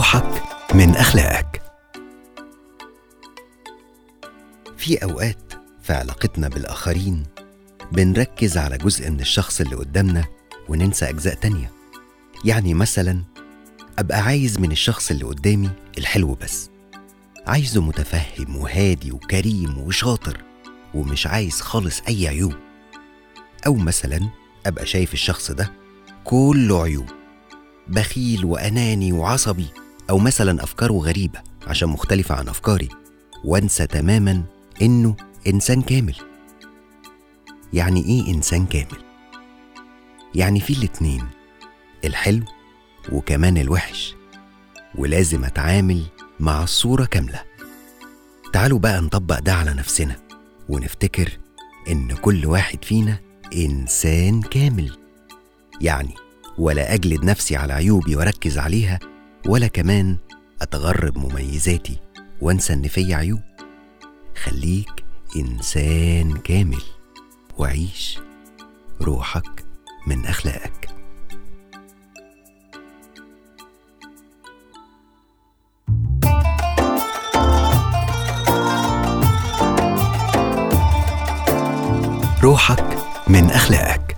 روحك من أخلاقك في أوقات في علاقتنا بالآخرين بنركز على جزء من الشخص اللي قدامنا وننسى أجزاء تانية يعني مثلا أبقى عايز من الشخص اللي قدامي الحلو بس عايزه متفهم وهادي وكريم وشاطر ومش عايز خالص أي عيوب أو مثلا أبقى شايف الشخص ده كله عيوب بخيل وأناني وعصبي أو مثلا أفكاره غريبة عشان مختلفة عن أفكاري وأنسى تماما إنه إنسان كامل يعني إيه إنسان كامل؟ يعني في الاتنين الحلو وكمان الوحش ولازم أتعامل مع الصورة كاملة تعالوا بقى نطبق ده على نفسنا ونفتكر إن كل واحد فينا إنسان كامل يعني ولا أجلد نفسي على عيوبي وأركز عليها ولا كمان أتغرب مميزاتي وأنسى إن فيا عيوب خليك إنسان كامل وعيش روحك من أخلاقك روحك من أخلاقك